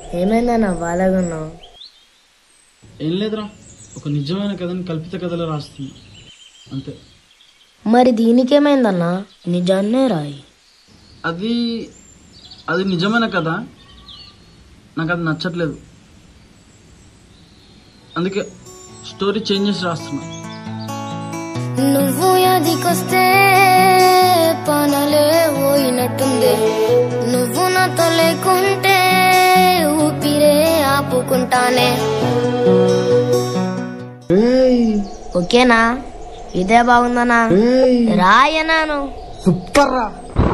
ఏమైందన్నా బాలేగున్నావు ఏం లేదురా ఒక నిజమైన కథని కల్పిత కథలో రాస్తుంది అంతే మరి దీనికేమైందన్నా నిజాన్నే రాయి అది అది నిజమైన కథ నాకు అది నచ్చట్లేదు అందుకే స్టోరీ చేంజ్ చేసి రాస్తున్నా నువ్వు యాదికొస్తే పనలే పోయినట్టుంది నువ్వు నాతో లేకుంటే ఊపిరే ఆపుకుంటానే ఓకేనా ఇదే బాగుందనా రాయనాను సూపర్ రా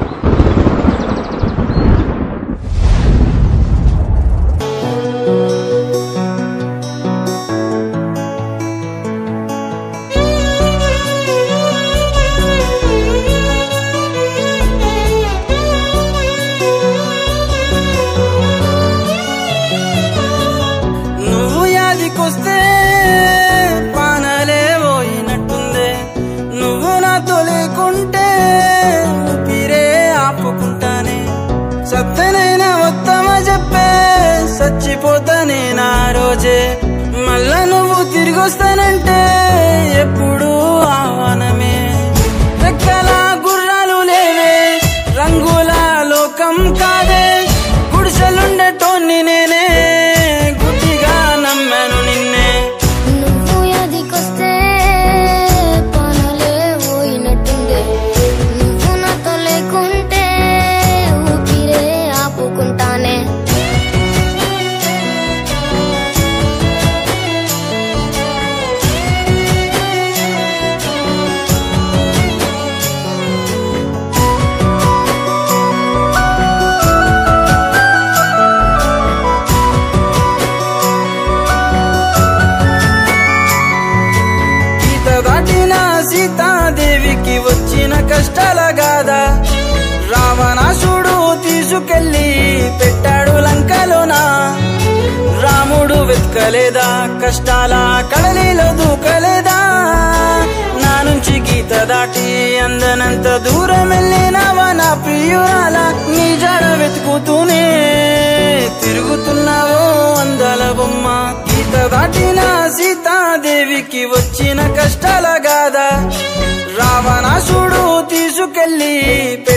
నువ్వు యాదికొస్తే పానలే పోయినట్టుందే నువ్వు నాతో లేకుంటే ఊపిరే ఆపుకుంటానే సత్తనైనా వస్తామా చెప్పే చచ్చిపోతానే నా రోజే మళ్ళా నువ్వు తిరిగి వస్తానంటే ఎప్పుడు ఆహ్వానమే రెక్కల గుర్రాలు లేవే రంగుల లోకం కాదే గుడిసెలుండటోన్ని నేనే గుడ్డిగా నమ్మాను నిన్నే నువ్వు యాదికొస్తే పనలే పోయినట్టుంది నువ్వు నాతో లేకుంటే ఊపిరే ఆపుకుంటానే గీత దాటిన సీతాదేవికి వచ్చిన కష్టాల గాదా రావణాసుడు తీసుకెళ్లి పెట్టాడు లంకలోనా రాముడు వెతకలేదా కష్టాల కడలిలో దూకలేదా నా నుంచి గీత దాటి అందనంత దూరం వెళ్ళినావా నా ప్రియురాల నీ జడ వెతుకుతూనే తిరుగుతున్నావో అందాల బొమ్మ గీత దాటిన సీతాదేవికి వచ్చిన కష్టాల గాదా రావణాసుడు తీసుకెళ్లి